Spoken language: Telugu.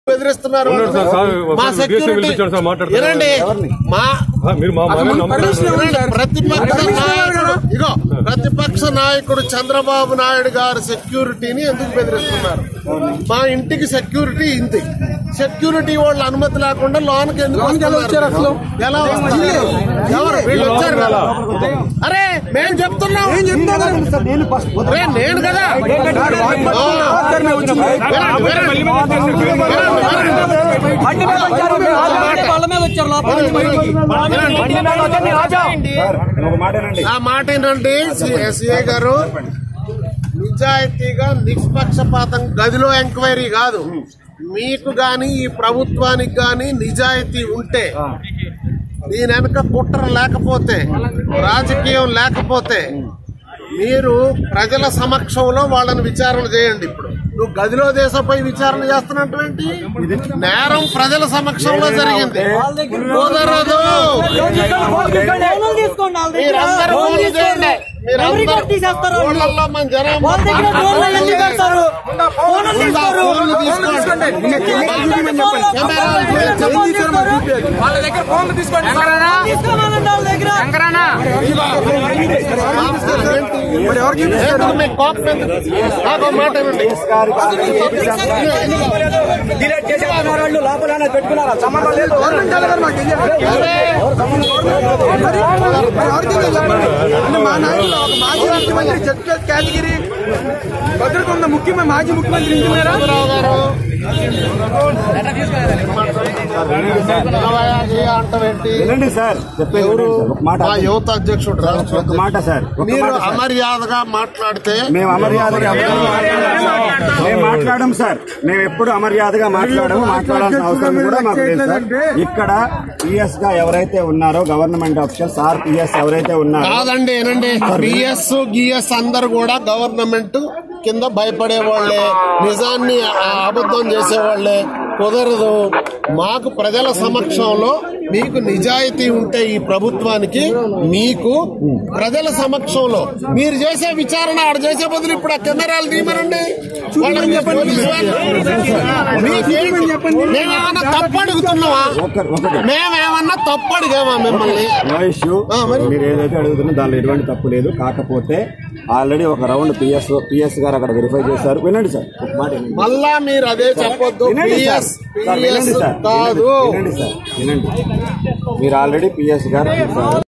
బెదిరిస్తున్నారు ఉన్నాడు సార్, సార్, మా ఒకసారి సెక్యూరిటీ దేశం పిలిపించాడు సార్, మాట్లాడతారు. వినండి మా ఆ, మీరు మా మాట నమ్మకండి. వినండి, ప్రతిపక్ష నాయకుడు ఇగో ప్రతిపక్ష నాయకుడు చంద్రబాబు నాయుడు గారి సెక్యూరిటీని ఎందుకు బెదిరిస్తున్నారు మా ఇంటికి సెక్యూరిటీ ఇంటి సెక్యూరిటీ వాళ్ళ అనుమతి లేకుండా లోన్కి ఎందుకు వస్తున్నారు? ఎలా వస్తారు ఎవరు వీళ్ళు వచ్చారు కదా అరే మేము చెప్తున్నాం అరే నేను కదా ఆ. వినండి, వినండి. వినండి, వినండి. బండి మీద వచ్చారు మీరు ఆజాదంటే వాళ్ళ మీద వచ్చారు లోపల నుంచి బయటికి. బండి మీద వచ్చారు మీరు ఆజాదండి. ఆ మాట ఏంటంటే సిఐ గారు నిజాయితీగా నిష్పక్షపాతం గదిలో ఎంక్వైరీ కాదు మీకు గాని ఈ ప్రభుత్వానికి గాని నిజాయితీ ఉంటే దీని వెనక కుట్ర లేకపోతే రాజకీయం లేకపోతే మీరు ప్రజల సమక్షంలో వాళ్ళని విచారణ చేయండి ఇప్పుడు నువ్వు గదిలో దేశంపై విచారణ చేస్తున్నటువంటి నేరం ప్రజల సమక్షంలో జరిగింది కుదరదు ఫోన్లు తీసుకోండి వాళ్ళ దగ్గర. మీరందరూ ఫోన్లు ఫోన్లు తీసుకోండి. చేయండి. మీరందరూ ఎవరికి కట్ తీసేస్తారు వాళ్ళు? ఊళ్ళల్లో మన జనం వాళ్ళ దగ్గర ఫోన్లు ఎందుకు పెడతారు? ఫోన్లు తీసుకోరు. ఫోన్లు తీసుకోండి. కెమెరాలు చూపించండి. వాళ్ళ దగ్గర ఫోన్లు తీసుకోండి తీసుకోమనండి వాళ్ళ దగ్గర ఎందుకు మీకు కోపం ఎందుకు? నాకు ఒక మాట వినండి. డిలీట్ చేసే వాళ్ళు లోపల పెట్టుకున్నారా సంబంధం లేదు అరే, మా నాయకులు ఒక మాజీ ముఖ్యమంత్రి జడ్పీ కేటగిరీ భద్రత ఉన్న ముఖ్యమంత్రి మాజీ ముఖ్యమంత్రి ఇంజనీరా చంద్రబాబు గారు నవయ జయ అంటావేంటి? వినండి సార్ చెప్పేది ఎవరు వినండి సార్. ఒక మాట మా యువత అధ్యక్షుడు రాష్ట్ర ఒక మాట సార్ ఒక మీరు మాట సార్. అమర్యాదగా మాట్లాడితే మేము అమర్యాదగా ఎవరితో మాట్లాడము సార్. మేము మాట్లాడము సార్ మేము ఎప్పుడు అమర్యాదగా మాట్లాడము మాట్లాడాల్సిన అవసరం కూడా మాకు లేదు సార్ ఇక్కడ పిఎస్ గా ఎవరైతే ఉన్నారో గవర్నమెంట్ ఆఫీషియల్స్ ఆర్ పిఎస్ ఎవరైతే ఉన్నారో కాదండి ఏనండి బిఎస్ గిఎస్ అందరు కూడా గవర్నమెంట్ కింద భయపడే వాళ్ళే నిజాన్ని ఆ, అబద్ధం చేసేవాళ్లే కుదరదు మాకు ప్రజల సమక్షంలో మీకు నిజాయితీ ఉంటే ఈ ప్రభుత్వానికి మీకు ప్రజల సమక్షంలో మీరు చేసే విచారణ ఆడ చేసే బదులు ఇప్పుడు ఆ కెమెరాలు తీయమనండి వాళ్ళని పోలీసు వాళ్ళు. మీకేంటి? మేమేమన్నా తప్పు అడుగుతున్నావా ఒక- ఒకటి మేమేమన్నా తప్పు అడిగామా మిమ్మల్ని నో ఇష్యూ ఆ, మరి? మీరు ఏదైతే అడుగుతున్నా దానిలో ఎటువంటి తప్పు లేదు కాకపోతే ఆల్రెడీ ఒక రౌండ్ పిఎస్ పిఎస్ గారు అక్కడ వెరిఫై చేశారు వినండి సార్ ఒక మాట వినండి. మళ్ళా మీరు అదే చెప్పొద్దు వినండి సార్ పిఎస్ సార్, వినండి పిఎస్ సార్ కాదు వినండి సార్ వినండి మీరు ఆల్రెడీ పిఎస్ గారు